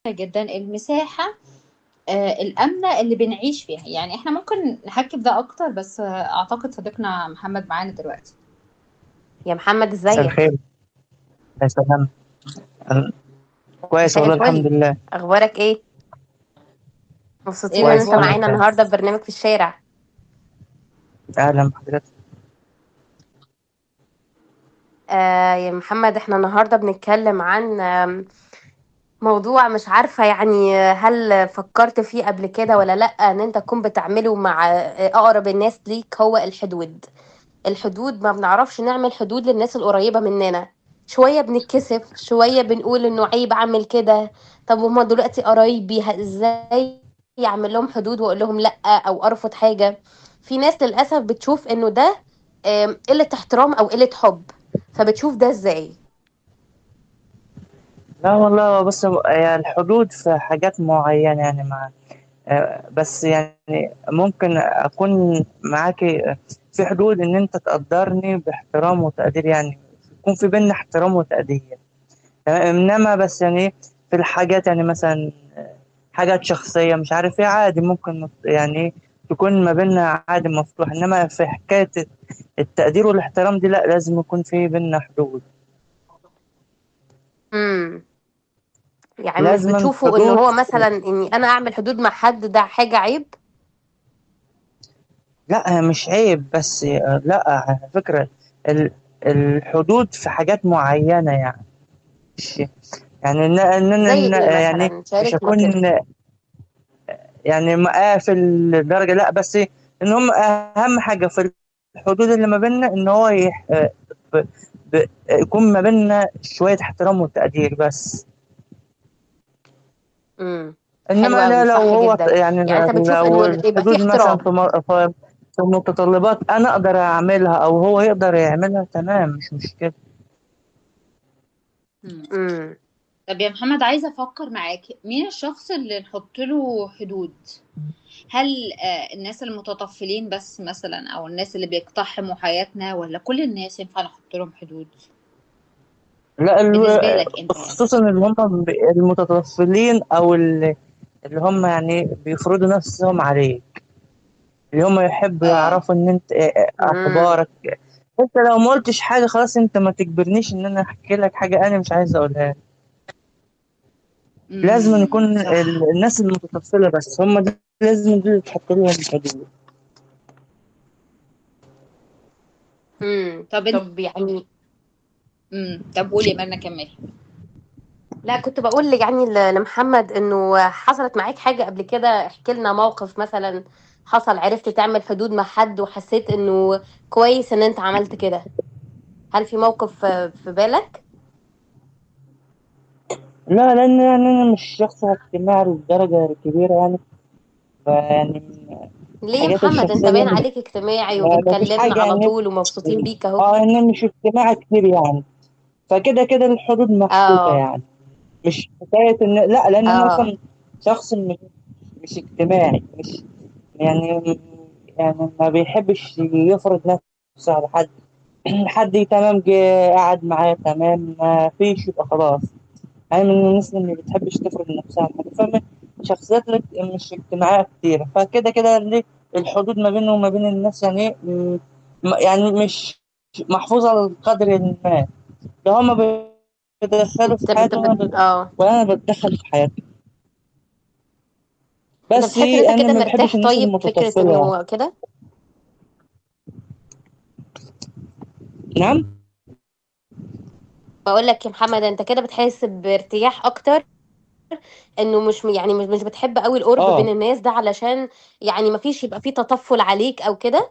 جدا المساحة آه، الآمنة اللي بنعيش فيها يعني احنا ممكن نحكي في ده أكتر بس آه، أعتقد صديقنا محمد معانا دلوقتي يا محمد مساء ازيك الخير يا سلام أنا كويس مساء والله الحمد الفل لله اخبارك ايه ايه مبسوطين ان انت كويس الأخبار؟ الحمد معانا لله النهارده في برنامج في الشارع أهلا بحضرتك آه يا محمد احنا النهارده بنتكلم عن آم، موضوع مش عارفة يعني هل فكرت فيه قبل كده ولا لأ ان انت تكون بتعمله مع اقرب الناس ليك هو الحدود الحدود ما بنعرفش نعمل حدود للناس القريبة مننا شوية بنتكسف شوية بنقول انه عيب اعمل كده طب هما دلوقتي قرايبي ه- ازاي يعمل لهم حدود واقول لهم لأ او ارفض حاجة في ناس للأسف بتشوف انه ده آم، قلة احترام او قلة حب فبتشوف ده ازاي لا والله بص هي الحدود في حاجات معينة يعني مع آه، بس يعني ممكن أكون معاكي في حدود إن أنت تقدرني باحترام وتقدير يعني يكون في بيننا احترام وتقدير تمام إنما بس يعني في الحاجات يعني مثلا حاجات شخصية مش عارف ايه عادي ممكن نط- يعني تكون ما بيننا عادي مفتوح انما في حكاية التقدير والاحترام دي لا لازم يكون في بيننا حدود امم يعني مش لازم بتشوفوا ان حدود هو مثلا اني انا اعمل حدود مع حد ده حاجة عيب لا مش عيب بس لا على فكرة ال- الحدود في حاجات معينة يعني مش يعني ان ان زي إن- ايه يعني مثلا مش شاركنا هكون كده يعني مقافل الدرجة لا بس ان هم اهم حاجة في الحدود اللي ما بيننا ان هو يح... ب... ب... يكون ما بيننا شوية احترام وتقدير بس امم انما حلو انا قوي لو صح هو جدا يعني يعني انت بتشوف لو انه يبقى في الحدود مثلا احترام في م- في في متطلبات انا اقدر اعملها او هو يقدر يعملها تمام مش مشكلة مم. امم طب يا محمد عايزة أفكر معاك مين الشخص اللي نحط له حدود؟ هل آه، الناس المتطفلين بس مثلا أو الناس اللي بيقتحموا حياتنا ولا كل الناس ينفع نحط لهم حدود؟ لا بالنسبة ال... لك أنت يعني خصوصا اللي هم ب- المتطفلين او اللي, اللي هم يعني بيفرضوا نفسهم عليك اللي هم يحبوا اه يعرفوا ان انت إيه- إيه امم اخبارك انت لو ما قلتش حاجه خلاص انت ما تجبرنيش ان انا احكي لك حاجه انا مش عايز اقولها لازم أن امم يكون صح ال- الناس المتطفله بس هم دي لازم دول تحط لهم حدود امم طب انت طب يعني امم طب قولي ما انا كمل لا كنت بقول لي يعني ل- لمحمد انه حصلت معاك حاجة قبل كده احكي لنا موقف مثلا حصل عرفت تعمل حدود مع حد وحسيت انه كويس ان انت عملت كده هل في موقف في في بالك لا لان يعني انا مش شخص اجتماعي لدرجه كبيره يعني فيعني من ليه يا الحاجات محمد انت الشخصيه باين مش عليك اجتماعي ما ما فيش وبتكلمنا حاجه على يعني طول ومبسوطين بيك اهو اه انا مش اجتماعي كتير يعني فكده كده الحدود محطوطه اه يعني مش حكايه ان لا لان انا اه اصلا شخص مش مش اجتماعي مش يعني يعني ما بيحبش يفرض نفسه على حد حد تمام جه قعد معايا تمام ما فيش يبقى خلاص انا من الناس اللي ما بتحبش تفرض نفسها على حد فما شخصيات لك- مش اجتماعية كتير فكده كده ليه الحدود ما بينه وما بين الناس يعني م- يعني مش محفوظة لقدر ما ده هما بيتدخلوا في بت بت حياتي وأنا بت بت- اه وأنا بتدخل في حياتي انت بس بتحس ان انت أنا كده ما بحبش مرتاح الناس طيب فكرة المتطفلة يعني انه كده نعم بقول لك يا محمد انت كده بتحس بارتياح اكتر انه مش يعني مش مش بتحب قوي القرب بين اه الناس ده علشان يعني ما فيش يبقى فيه تطفل عليك او كده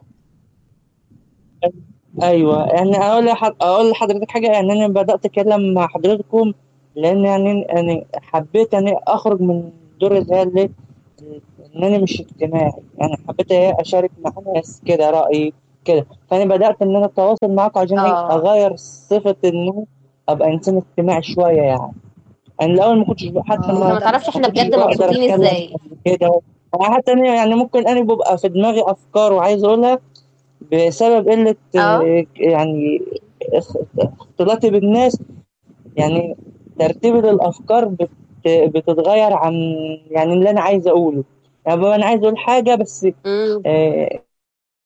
ايوه يعني اقول لح- اقول لحضرتك حاجه يعني انا بدات اتكلم مع حضرتكم لان يعني يعني حبيت يعني اخرج من دور اللي هي اللي ان انا مش اجتماعي يعني حبيت إيه اشارك مع ناس كده رايي كده فانا بدات ان انا اتواصل معاكم عشان إيه اه اغير صفه انه ابقى انسان اجتماعي شويه يعني انا الاول ما كنتش حتى انت اه ما ما طب تعرفش ما احنا كنتش بجد بقدر مبسوطين اتكلم ازاي قبل كده حتى أنا يعني ممكن انا ببقى في دماغي افكار وعايز اقولها بسبب قلة اه آه، يعني اخ- اختلاطي بالناس يعني ترتيب الأفكار بت بتتغير عن يعني اللي انا عايز اقوله يعني ببقى انا عايز اقول حاجه بس مم. آه،